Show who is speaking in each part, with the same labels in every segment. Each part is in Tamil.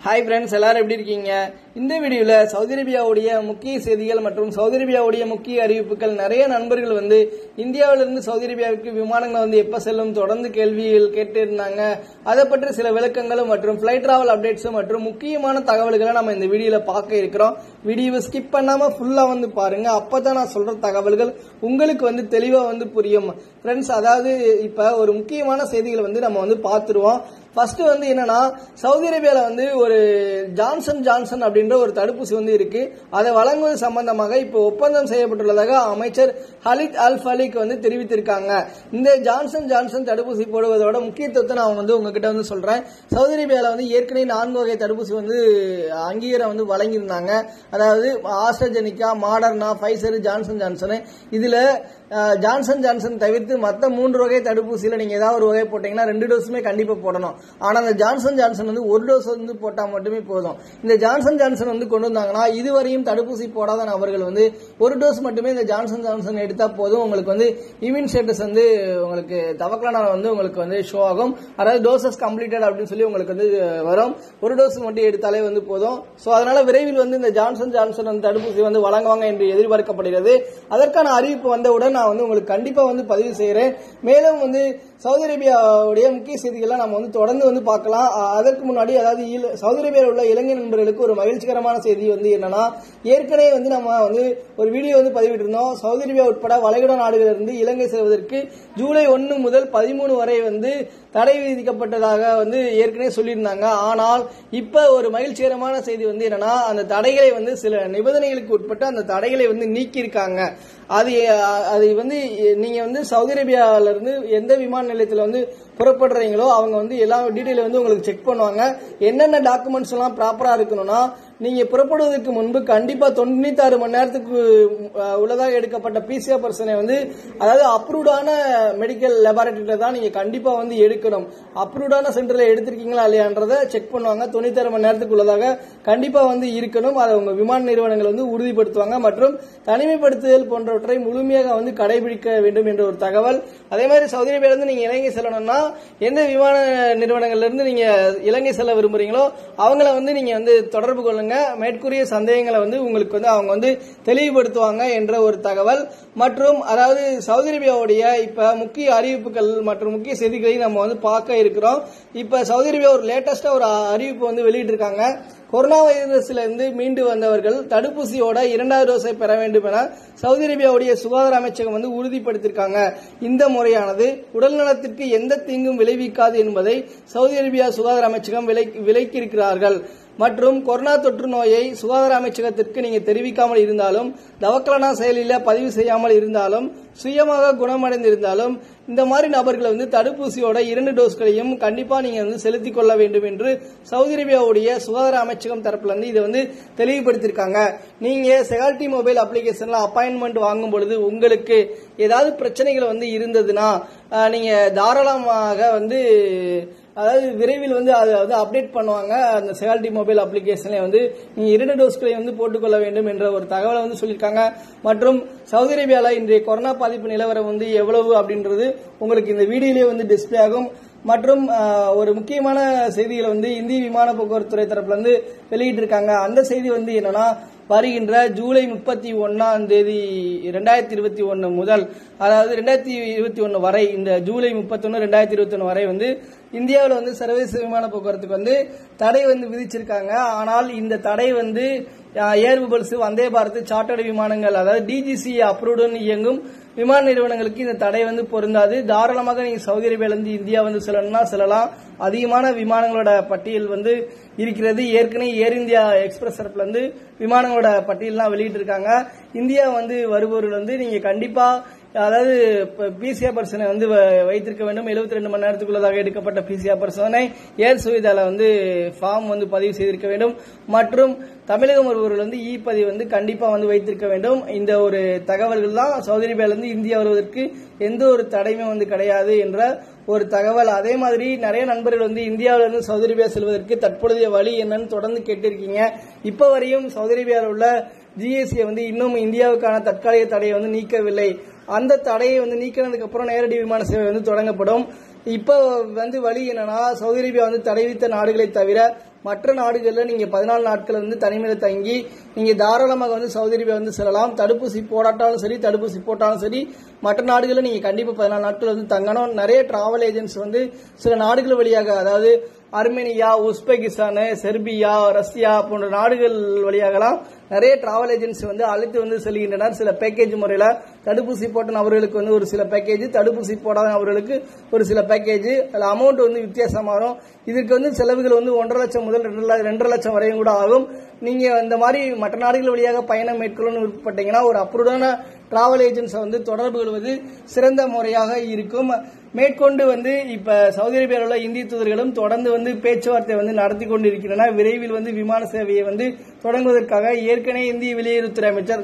Speaker 1: ஹாய் ஃப்ரெண்ட்ஸ் எல்லாரும் எப்படி இருக்கீங்க இந்த வீடியோவில் சவுதி அரேபியாவுடைய முக்கிய செய்திகள் மற்றும் சவுதி அரேபியாவுடைய முக்கிய அறிவிப்புகள் நிறைய நண்பர்கள் வந்து இந்தியாவிலிருந்து சவுதி அரேபியாவுக்கு விமானங்கள் வந்து எப்போ செல்லும் தொடர்ந்து கேள்விகள் கேட்டிருந்தாங்க அதை பற்றி சில விளக்கங்களும் மற்றும் ஃபிளைட் டிராவல் அப்டேட்ஸும் மற்றும் முக்கியமான தகவல்களை நம்ம இந்த வீடியோவில் பார்க்க இருக்கிறோம் வீடியோவை ஸ்கிப் பண்ணாமல் ஃபுல்லாக வந்து பாருங்க அப்போ தான் நான் சொல்கிற தகவல்கள் உங்களுக்கு வந்து தெளிவாக வந்து புரியும் ஃப்ரெண்ட்ஸ் அதாவது இப்போ ஒரு முக்கியமான செய்திகளை வந்து நம்ம வந்து பார்த்துருவோம் ஃபர்ஸ்ட் வந்து என்னன்னா சவுதி அரேபியால வந்து ஒரு ஜான்சன் ஜான்சன் அப்படின்ற ஒரு தடுப்பூசி வந்து இருக்கு அதை வழங்குவது சம்பந்தமாக இப்போ ஒப்பந்தம் செய்யப்பட்டுள்ளதாக அமைச்சர் ஹலித் அல் ஃபலிக் வந்து தெரிவித்திருக்காங்க இந்த ஜான்சன் ஜான்சன் தடுப்பூசி போடுவதோட முக்கியத்துவத்தை நான் வந்து உங்ககிட்ட வந்து சொல்றேன் சவுதி அரேபியால வந்து ஏற்கனவே நான்கு வகை தடுப்பூசி வந்து அங்கீகாரம் வந்து வழங்கியிருந்தாங்க அதாவது ஆஸ்ட்ரஜெனிகா மாடர்னா ஃபைசர் ஜான்சன் ஜான்சன் இதுல அஹ், ஜான்சன் ஜான்சன் தவிர்த்து மற்ற மூன்று வகை தடுப்பூசியில நீங்க ஏதாவது ஒரு வகை போட்டீங்கன்னா ரெண்டு டோஸுமே கண்டிப்பா போடணும் ஆனா அந்த ஜான்சன் ஜான்சன் வந்து ஒரு டோஸ் வந்து போட்டா மட்டுமே போதும் இந்த ஜான்சன் ஜான்சன் வந்து கொண்டு வந்தாங்கன்னா இதுவரையும் தடுப்பூசி போடாத நபர்கள் வந்து ஒரு டோஸ் மட்டுமே இந்த ஜான்சன் ஜான்சன் எடுத்தா போதும் உங்களுக்கு வந்து இம்யூன் ஸ்டேட்டஸ் வந்து உங்களுக்கு தவக்கலான வந்து உங்களுக்கு வந்து ஷோ ஆகும் அதாவது டோசஸ் கம்ப்ளீட்டட் அப்படின்னு சொல்லி உங்களுக்கு வந்து வரும் ஒரு டோஸ் மட்டும் எடுத்தாலே வந்து போதும் ஸோ அதனால விரைவில் வந்து இந்த ஜான்சன் ஜான்சன் அந்த தடுப்பூசி வந்து வழங்குவாங்க என்று எதிர்பார்க்கப்படுகிறது அதற்கான அறிவிப்பு வந்தவுடன் நான் வந்து உங்களுக்கு கண்டிப்பா வந்து பதிவு செய்கிறேன் மேலும் வந்து சவுதி அரேபியாவுடைய முக்கிய செய்திகள்லாம் நம்ம வந்து தொடர்ந்து வந்து பார்க்கலாம் அ- அதற்கு முன்னாடி அதாவது ஈழ- சவுதி அரேபியாவில் உள்ள இலங்கை நண்பர்களுக்கு ஒரு மகிழ்ச்சிகரமான செய்தி வந்து என்னன்னா ஏற்கனவே வந்து நம்ம வந்து ஒரு வீடியோ வந்து பதிவிட்டிருந்தோம் சவுதி அரேபியா உட்பட வளைகுடா நாடுகளிலிருந்து இலங்கை செல்வதற்கு ஜூலை ஒன்று முதல் பதிமூணு வரை வந்து தடை விதிக்கப்பட்டதாக வந்து ஏற்கனவே சொல்லியிருந்தாங்க ஆனால் இப்ப ஒரு மகிழ்ச்சிகரமான செய்தி வந்து என்னன்னா அந்த தடைகளை வந்து சில நிபந்தனைகளுக்கு உட்பட்டு அந்த தடைகளை வந்து நீக்கியிருக்காங்க அது அது வந்து நீங்க வந்து சவுதி அரேபியால இருந்து எந்த விமான நிலையத்தில் வந்து புறப்படுறீங்களோ அவங்க வந்து எல்லா டீட்டெயில் வந்து உங்களுக்கு செக் பண்ணுவாங்க என்னென்ன டாக்குமெண்ட்ஸ் எல்லாம் ப்ராப்பரா இருக்கணும்னா நீங்க புறப்படுவதற்கு முன்பு கண்டிப்பா தொண்ணூத்தாறு மணி நேரத்துக்கு அஹ், உள்ளதாக எடுக்கப்பட்ட பிசிஆர் பர்சனை வந்து அதாவது அப்ரூவ்டான மெடிக்கல் லெபார்டரியில தான் நீங்க கண்டிப்பா வந்து எடுக்கணும் அப்ரூவ்டான சென்டர்ல எடுத்திருக்கீங்களா இல்லையான்றதை செக் பண்ணுவாங்க தொண்ணூத்தாறு மணி நேரத்துக்கு உள்ளதாக கண்டிப்பா வந்து இருக்கணும் அதை உங்க விமான நிறுவனங்கள் வந்து உறுதிப்படுத்துவாங்க மற்றும் தனிமைப்படுத்துதல் போன்றவற்றை முழுமையாக வந்து கடைபிடிக்க வேண்டும் என்ற ஒரு தகவல் அதே மாதிரி சவுதி அரேபியால இருந்து நீங்க இலங்கை செல்லணும்னா எந்த விமான நிறுவனங்கள்ல இருந்து நீங்க இலங்கை செல்ல விரும்புறீங்களோ அவங்கள வந்து நீங்க வந்து தொடர்பு கொள்ளுங்க மேற்கூறிய சந்தேகங்களை வந்து உங்களுக்கு வந்து அவங்க வந்து தெளிவுபடுத்துவாங்க என்ற ஒரு தகவல் மற்றும் அதாவது சவுதி அரேபியாவுடைய இப்ப முக்கிய அறிவிப்புகள் மற்றும் முக்கிய செய்திகளை நம்ம வந்து பார்க்க இருக்கிறோம் இப்ப சவுதி அரேபியா ஒரு லேட்டஸ்டா ஒரு அறிவிப்பு வந்து வெளியிட்டிருக்காங்க கொரோனா வைரஸ்ல இருந்து மீண்டு வந்தவர்கள் தடுப்பூசியோட இரண்டாவது டோஸை பெற வேண்டும் என சவுதி அரேபியாவுடைய சுகாதார அமைச்சகம் வந்து உறுதிப்படுத்தியிருக்காங்க இந்த முறையானது உடல் நலத்திற்கு எந்த தீங்கும் விளைவிக்காது என்பதை சவுதி அரேபியா சுகாதார அமைச்சகம் விலை விலக்கியிருக்கிறார்கள் மற்றும் கொரோனா தொற்று நோயை சுகாதார அமைச்சகத்திற்கு நீங்க தெரிவிக்காமல் இருந்தாலும் தவக்கலனா செயலில பதிவு செய்யாமல் இருந்தாலும் சுயமாக குணமடைந்திருந்தாலும் இந்த மாதிரி நபர்களை வந்து தடுப்பூசியோட இரண்டு டோஸ்களையும் கண்டிப்பா நீங்க வந்து செலுத்திக் கொள்ள வேண்டும் என்று சவுதி அரேபியாவுடைய சுகாதார அமைச்சகம் தரப்புல இருந்து இதை வந்து தெளிவுபடுத்தியிருக்காங்க நீங்க செகால்டி மொபைல் அப்ளிகேஷன்ல அப்பாயின்மெண்ட் வாங்கும் பொழுது உங்களுக்கு ஏதாவது பிரச்சனைகள் வந்து இருந்ததுன்னா அஹ், நீங்க தாராளமாக வந்து அதாவது விரைவில் வந்து அதை வந்து அப்டேட் பண்ணுவாங்க அந்த செகால்டி மொபைல் அப்ளிகேஷன்ல வந்து நீங்க இரண்டு டோஸ்களை வந்து போட்டுக்கொள்ள வேண்டும் என்ற ஒரு தகவலை வந்து சொல்லியிருக்காங்க மற்றும் சவுதி அரேபியால இன்றைய கொரோனா பாதிப்பு நிலவரம் வந்து எவ்வளவு அப்படின்றது உங்களுக்கு இந்த வீடியோலயே வந்து டிஸ்பிளே ஆகும் மற்றும் ஆஹ், ஒரு முக்கியமான செய்திகளை வந்து இந்திய விமான போக்குவரத்து துறை தரப்புல இருந்து வெளியிட்டிருக்காங்க அந்த செய்தி வந்து என்னன்னா வருகின்ற ஜூலை முப்பத்தி ஒன்னாம் தேதி ரெண்டாயிரத்தி இருபத்தி ஒன்னு முதல் அதாவது ரெண்டாயிரத்தி இருபத்தி ஒன்னு வரை இந்த ஜூலை முப்பத்தொன்னு ரெண்டாயிரத்தி இருபத்தி ஒன்னு வரை வந்து இந்தியாவில் வந்து சர்வதேச விமான போக்குவரத்துக்கு வந்து தடை வந்து விதிச்சிருக்காங்க ஆனால் இந்த தடை வந்து ஏர் பல்ஸ் வந்தே பாரத் சார்ட்டர்டு விமானங்கள் அதாவது டிஜிசி அப்ரூவ்டன் இயங்கும் விமான நிறுவனங்களுக்கு இந்த தடை வந்து பொருந்தாது தாராளமாக நீங்க சவுதி அரேபியால இருந்து இந்தியா வந்து செல்லணும்னா செல்லலாம் அதிகமான விமானங்களோட பட்டியல் வந்து இருக்கிறது ஏற்கனவே ஏர் இந்தியா எக்ஸ்பிரஸ் தரப்புல இருந்து விமானங்களோட பட்டியல்லாம் வெளியிட்டிருக்காங்க இந்தியா வந்து வருபவர்கள் வந்து நீங்க கண்டிப்பா அதாவது பிசிஆர் பர்சனை வந்து வ- வைத்திருக்க வேண்டும் 72 ரெண்டு மணி நேரத்துக்குள்ளதாக எடுக்கப்பட்ட பிசிஆர் பர்சனை ஏர் சுவிதால வந்து ஃபார்ம் வந்து பதிவு செய்திருக்க வேண்டும் மற்றும் தமிழகம் வருபவர்கள் வந்து இ பதிவு வந்து கண்டிப்பா வந்து வைத்திருக்க வேண்டும் இந்த ஒரு தகவல்கள் தான் சவுதி அரேபியால இருந்து இந்தியா வருவதற்கு எந்த ஒரு தடையுமே வந்து கிடையாது என்ற ஒரு தகவல் அதே மாதிரி நிறைய நண்பர்கள் வந்து இந்தியாவில இருந்து சவுதி அரேபியா செல்வதற்கு தற்பொழுதைய வழி என்னன்னு தொடர்ந்து கேட்டிருக்கீங்க இப்ப வரையும் சவுதி அரேபியாவில் உள்ள ஜிஎஸ்டியை வந்து இன்னும் இந்தியாவுக்கான தற்காலிக தடையை வந்து நீக்கவில்லை அந்த தடையை வந்து நீக்கினதுக்கு அப்புறம் நேரடி விமான சேவை வந்து தொடங்கப்படும் இப்போ வந்து வழி என்னன்னா சவுதி அரேபியா வந்து தடை விதித்த நாடுகளை தவிர மற்ற நாடுகளில் நீங்க பதினாலு நாட்கள் வந்து தனிமையில் தங்கி நீங்க தாராளமாக வந்து சவுதி அரேபியா வந்து செல்லலாம் தடுப்பூசி போடாட்டாலும் சரி தடுப்பூசி போட்டாலும் சரி மற்ற நாடுகளில் நீங்க கண்டிப்பா பதினாலு நாட்கள் வந்து தங்கணும் நிறைய டிராவல் ஏஜென்ட்ஸ் வந்து சில நாடுகள் வழியாக அதாவது அர்மேனியா உஸ்பெகிஸ்தான் செர்பியா ரஷ்யா போன்ற நாடுகள் வழியாகலாம் நிறைய டிராவல் ஏஜென்சி வந்து அழைத்து வந்து செல்கின்றனர் சில பேக்கேஜ் முறையில் தடுப்பூசி போட்ட நபர்களுக்கு வந்து ஒரு சில பேக்கேஜ் தடுப்பூசி போடாத நபர்களுக்கு ஒரு சில பேக்கேஜ் அதில் அமௌண்ட் வந்து வித்தியாசமாக வரும் இதுக்கு வந்து செலவுகள் வந்து ஒன்றரை லட்சம் முதல் ரெண்டு ல- ரெண்டரை லட்சம் வரையும் கூட ஆகும் நீங்க இந்த மாதிரி மற்ற நாடுகள் வழியாக பயணம் மேற்கொள்ளணும்னு விருப்பப்பட்டீங்கன்னா ஒரு அப்ரூவ்டான டிராவல் ஏஜென்ட்ஸை வந்து தொடர்பு கொள்வது சிறந்த முறையாக இருக்கும் மேற்கொண்டு வந்து இப்ப சவுதி அரேபியாவில் உள்ள இந்திய தூதர்களும் தொடர்ந்து வந்து பேச்சுவார்த்தை வந்து நடத்தி கொண்டிருக்கின்றன விரைவில் வந்து விமான சேவையை வந்து தொடங்குவதற்காக ஏற்கனவே இந்திய வெளியுறவுத்துறை அமைச்சர்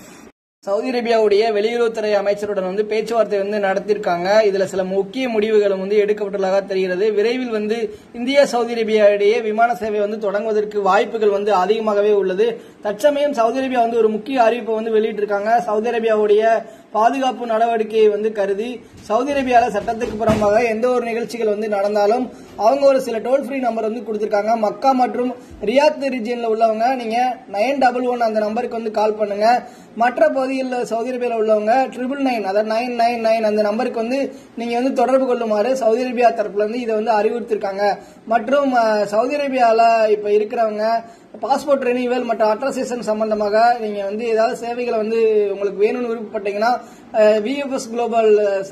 Speaker 1: சவுதி அரேபியாவுடைய வெளியுறவுத்துறை அமைச்சருடன் வந்து பேச்சுவார்த்தை வந்து நடத்தியிருக்காங்க இதுல சில முக்கிய முடிவுகளும் வந்து எடுக்கப்பட்டுள்ளதாக தெரிகிறது விரைவில் வந்து இந்தியா சவுதி அரேபியா இடையே விமான சேவை வந்து தொடங்குவதற்கு வாய்ப்புகள் வந்து அதிகமாகவே உள்ளது தற்சமயம் சவுதி அரேபியா வந்து ஒரு முக்கிய அறிவிப்பை வந்து வெளியிட்டிருக்காங்க சவுதி அரேபியாவுடைய பாதுகாப்பு நடவடிக்கையை வந்து கருதி சவுதி அரேபியால சட்டத்துக்கு புறம்பாக எந்த ஒரு நிகழ்ச்சிகள் வந்து நடந்தாலும் அவங்க ஒரு சில டோல் ஃப்ரீ நம்பர் வந்து கொடுத்திருக்காங்க மக்கா மற்றும் ரியாத் ரீஜியன்ல உள்ளவங்க நீங்க நைன் டபுள் ஒன் அந்த நம்பருக்கு வந்து கால் பண்ணுங்க மற்ற பகுதிகளில் சவுதி அரேபியாவில் உள்ளவங்க ட்ரிபிள் நைன் அதாவது நைன் நைன் நைன் அந்த நம்பருக்கு வந்து நீங்க வந்து தொடர்பு கொள்ளுமாறு சவுதி அரேபியா தரப்புல இருந்து இதை வந்து அறிவுறுத்திருக்காங்க மற்றும் அஹ், சவுதி அரேபியால இப்ப இருக்கிறவங்க பாஸ்போர்ட் ரெனியூவல் மற்றும் அட்ரசேஷன் சம்பந்தமாக நீங்க வந்து ஏதாவது சேவைகளை வந்து உங்களுக்கு வேணும்னு விருப்பப்பட்டீங்கன்னா விஎஃப்எஸ் குளோபல்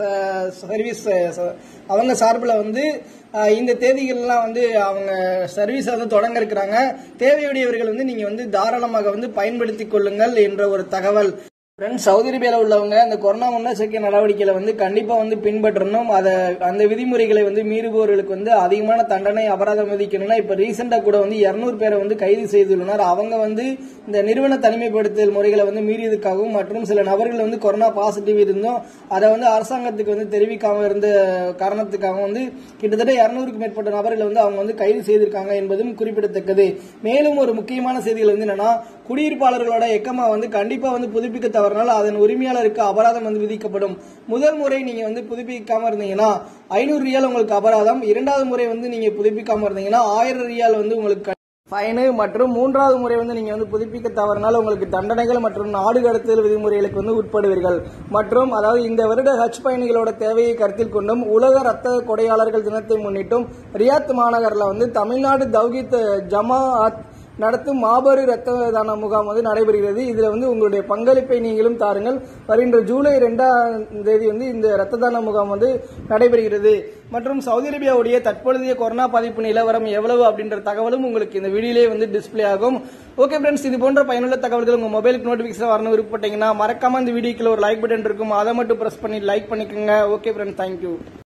Speaker 1: சர்வீஸ் அவங்க சார்பில் வந்து அஹ், இந்த தேதிகள்லாம் வந்து அவங்க சர்வீஸ் வந்து தொடங்க இருக்கிறாங்க தேவையுடையவர்கள் வந்து நீங்க வந்து தாராளமாக வந்து பயன்படுத்திக் கொள்ளுங்கள் என்ற ஒரு தகவல் ஃப்ரெண்ட்ஸ் சவுதி அரேபியாவில் உள்ளவங்க இந்த கொரோனா முன்னெச்சரிக்கை நடவடிக்கைகளை வந்து கண்டிப்பா வந்து பின்பற்றணும் அதை அந்த விதிமுறைகளை வந்து மீறுபவர்களுக்கு வந்து அதிகமான தண்டனை அபராதம் விதிக்கணும்னா இப்ப ரீசெண்டா கூட வந்து 200 பேரை வந்து கைது செய்துள்ளனர் அவங்க வந்து இந்த நிறுவன தனிமைப்படுத்தல் முறைகளை வந்து மீறியதுக்காகவும் மற்றும் சில நபர்கள் வந்து கொரோனா பாசிட்டிவ் இருந்தும் அதை வந்து அரசாங்கத்துக்கு வந்து தெரிவிக்காம இருந்த காரணத்துக்காக வந்து கிட்டத்தட்ட 200க்கு மேற்பட்ட நபர்களை வந்து அவங்க வந்து கைது செய்திருக்காங்க என்பதும் குறிப்பிடத்தக்கது மேலும் ஒரு முக்கியமான செய்திகள் வந்து என்னன்னா குடியிருப்பாளர்களோட எக்கமா வந்து கண்டிப்பா வந்து புதுப்பிக்க தவறினால் அதன் உரிமையாளருக்கு அபராதம் வந்து விதிக்கப்படும் முதல் முறை நீங்க வந்து புதுப்பிக்காம இருந்தீங்கன்னா ஐநூறு ரியால் உங்களுக்கு அபராதம் இரண்டாவது முறை வந்து நீங்க புதுப்பிக்காம இருந்தீங்கன்னா ஆயிரம் ரியால் வந்து உங்களுக்கு ஃபைனு மற்றும் மூன்றாவது முறை வந்து நீங்க வந்து புதுப்பிக்க தவறினால் உங்களுக்கு தண்டனைகள் மற்றும் நாடு கடத்தல் விதிமுறைகளுக்கு வந்து உட்படுவீர்கள் மற்றும் அதாவது இந்த வருட ஹஜ் பயணிகளோட தேவையை கருத்தில் கொண்டும் உலக ரத்த கொடையாளர்கள் தினத்தை முன்னிட்டும் ரியாத் மாநகரில் வந்து தமிழ்நாடு தௌஹீத் ஜமாஅத் நடத்தும் மாபெரும் ரத்த தான முகாம் வந்து நடைபெறுகிறது இதுல வந்து உங்களுடைய பங்களிப்பை நீங்களும் தாருங்கள் வருகின்ற ஜூலை இரண்டாம் தேதி வந்து இந்த ரத்த தான முகாம் வந்து நடைபெறுகிறது மற்றும் சவுதி அரேபியாவுடைய தற்பொழுதைய கொரோனா பாதிப்பு நிலவரம் எவ்வளவு அப்படின்ற தகவலும் உங்களுக்கு இந்த வீடியோலே வந்து டிஸ்ப்ளே ஆகும் ஓகே ஃப்ரெண்ட்ஸ் இது போன்ற பயனுள்ள தகவல்கள் உங்க மொபைலுக்கு நோட்டிபிகேஷன் வரணும் விருப்பப்பட்டீங்கன்னா மறக்காம இந்த வீடியோக்குள்ள ஒரு லைக் பட்டன் இருக்கும் அதை மட்டும் பிரஸ் பண்ணி லைக் பண்ணிக்கோங்க ஓகே ஃப்ரெண்ட்ஸ் தேங்க்யூ